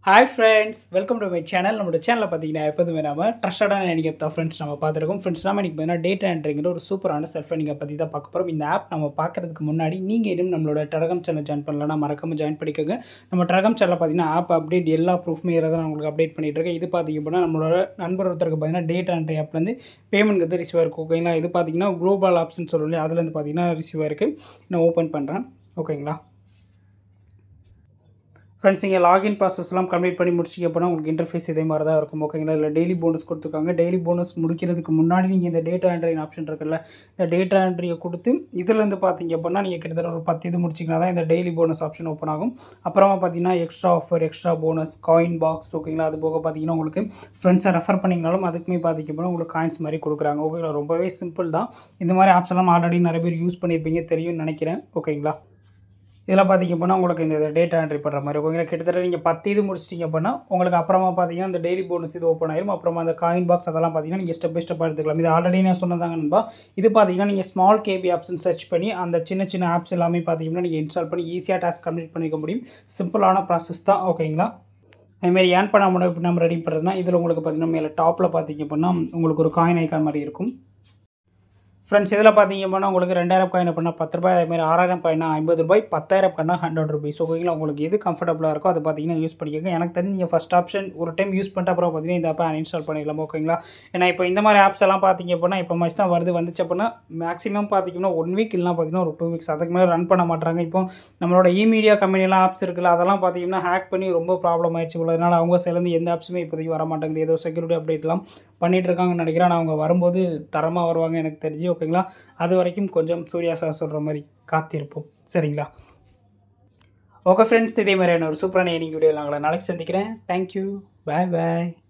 hi friends welcome to my channel நம்மளோட சேனலில் பார்த்தீங்கன்னா எப்போதுமே நம்ம ட்ரஸ்டடான நீங்கள் தான் ஃப்ரெண்ட்ஸ் நம்ம பார்த்துருக்கோம் ஃப்ரெண்ட்ஸ் நம்ம இன்றைக்கி பார்த்தீங்கன்னா டேட்டா என்ட்ரிங்கிற ஒரு சூப்பரான செல்ஃப் நீங்கள் பற்றி தான் பார்க்க போகிறோம் இந்த ஆப் நம்ம பார்க்குறதுக்கு முன்னாடி நீங்கள் இன்னும் நம்மளோட டெலகிராம் சேனல் ஜாயின் பண்ணலன்னா மறக்காம ஜாயின் பண்ணிக்கோங்க நம்ம டெலகிராம் சேனலில் பார்த்தீங்கன்னா ஆப் அப்டேட் எல்லா ப்ரூஃப்மே தான் நான் உங்களுக்கு அப்டேட் பண்ணிட்டு இருக்கேன் இது பார்த்தீங்க அப்படின்னா நம்மளோட நண்பர் ஒருத்தருக்கு பார்த்தீங்கன்னா டேட்டா என்ட்ரி ஆப்லேருந்து பேமெண்ட் வந்து ரிசீவ் ஆயிருக்கும் ஓகேங்களா இது பார்த்தீங்கன்னா குளோபல் ஆப்ஷன் சொல்லி அதுலேருந்து பார்த்தீங்கன்னா ரிசீவ் ஆயிருக்கு நான் ஓப்பன் பண்ணுறேன் ஓகேங்களா ஃப்ரெண்ட்ஸ் நீங்கள் லாகின் ப்ராசஸ்லாம் கம்ப்ளீட் பண்ணி முடிச்சிங்க அப்படின்னா உங்களுக்கு இன்டர்ஃபேஸ் இதே மாதிரி தான் இருக்கும் ஓகேங்களா இதில் டெய்லி போனஸ் கொடுத்துருக்காங்க டெய்லி போனஸ் முடிக்கிறதுக்கு முன்னாடி நீங்கள் இந்த டேட்டா என்ட்ரின் ஆப்ஷன் இருக்குல்ல இந்த டேட்டா என்ட்ரியை கொடுத்து இதுலேருந்து பார்த்தீங்க அப்படின்னா நீங்கள் கிட்டத்தட்ட ஒரு பத்து இது முடிச்சிங்கன்னா தான் இந்த டெய்லி போனஸ் ஆப்ஷன் ஓப்பன் ஆகும் அப்புறமா பார்த்தீங்கன்னா extra offer extra bonus coin box ஓகேங்களா அது போக பார்த்தீங்கன்னா உங்களுக்கு ஃப்ரெண்ட்ஸை ரெஃபர் பண்ணிங்கனாலும் அதுக்குமே பார்த்தீங்க அப்படின்னா உங்களுக்கு காயின்ஸ் மாதிரி கொடுக்குறாங்க ஓகேங்களா ரொம்பவே சிம்பிள் தான் இந்த மாதிரி ஆப்ஸ் எல்லாம் ஆல்ரெடி நிறைய பேர் யூஸ் பண்ணியிருப்பீங்க தெரியும்னு நினைக்கிறேன் ஓகேங்களா இதில் பார்த்தீங்க அப்படின்னா உங்களுக்கு இந்த டேட்டா என்ட்ரி பண்ணுற மாதிரி ஓகேங்களா கிட்டத்தட்ட நீங்கள் பத்து இது முடிச்சிட்டிங்க அப்படின்னா உங்களுக்கு அப்புறமா பார்த்தீங்கன்னா இந்த டெய்லி போனஸ் இது ஓப்பன் ஆயிரும் அப்புறமா அந்த காயின் பாக்ஸ் அதெல்லாம் பார்த்தீங்கன்னா நீங்கள் ஸ்டெப் பை ஸ்டெப்பாக எடுத்துக்கலாம் இது ஆல்ரெடி நான் சொன்னதாங்க நண்பா இது பார்த்தீங்கன்னா நீங்கள் ஸ்மால் கேபி ஆப்ஷன் சர்ச் பண்ணி அந்த சின்ன சின்ன ஆப்ஸ் எல்லாமே பார்த்தீங்கன்னா நீங்கள் இன்ஸ்டால் பண்ணி ஈஸியாக டாஸ்க் கம்ப்ளீட் பண்ணிக்க முடியும் சிம்பிளான ப்ராசஸ் தான் ஓகேங்களா அதுமாரி ஏன் பண்ண முடியும் இப்போ நம்ம ரெடி பண்ணுறதுனா இதில் உங்களுக்கு பார்த்தீங்கன்னா மேலே டாப்பில் பார்த்தீங்க அப்படின்னா உங்களுக்கு ஒரு காயின் ஐக்கான் மாதிரி இருக்கும் ஃப்ரெண்ட்ஸ் இதில் பார்த்தீங்க அப்படின்னா உங்களுக்கு ரெண்டாயிரம் காயின் அப்படின்னா பத்து ரூபாய் அதேமாதிரி ஆறாயிரம் காயினா ஐம்பது ரூபாய் பத்தாயிரம் காயினா ஹண்ட்ரட் ருபீஸ் ஓகேங்களா உங்களுக்கு எது கம்ஃபர்டபுளாக இருக்கோ அதை பார்த்தீங்கன்னா யூஸ் பண்ணிக்கோங்க எனக்கு தெரிஞ்சு நீங்கள் ஃபஸ்ட் ஆப்ஷன் ஒரு டைம் யூஸ் பண்ணிட்டு அப்புறம் பார்த்தீங்கன்னா இந்த ஆப்பை அன்இன்ஸ்டால் பண்ணிடலாம் ஓகேங்களா ஏன்னா இப்போ இந்த மாதிரி ஆப்ஸ் எல்லாம் பார்த்தீங்க அப்படின்னா இப்போ மாதிரி தான் வருது வந்துச்சு அப்படின்னா மேக்ஸிமம் பார்த்தீங்கன்னா ஒன் வீக் இல்லைனா பார்த்தீங்கன்னா ஒரு டூ வீக்ஸ் அதுக்கு மேலே ரன் பண்ண மாட்டாங்க இப்போ நம்மளோட இமீடியா கம்பெனிலாம் ஆப்ஸ் இருக்குல்ல அதெல்லாம் பார்த்தீங்கன்னா ஹேக் பண்ணி ரொம்ப ப்ராப்ளம் ஆயிடுச்சு இவ்வளோ அதனால் அவங்க சைட்லேருந்து எந்த ஆப்ஸுமே இப்போதைக்கு வர மாட்டேங்குது ஏதோ செக்யூரிட்டி அப்டேட்லாம் பண்ணிகிட்டு இருக்காங்கன்னு நினைக்கிறேன் ஆனால் அவங்க வரும்போது தரமாக வருவாங்க எனக்கு தெரிஞ்சு ஓகேங்களா அது வரைக்கும் கொஞ்சம் சூர்யா சார் சொல்கிற மாதிரி காத்திருப்போம் சரிங்களா ஓகே ஃப்ரெண்ட்ஸ் இதே மாதிரியான ஒரு சூப்பரான ஏனிங் வீடியோ நாங்களை நாளைக்கு சந்திக்கிறேன் தேங்க்யூ பாய் பாய்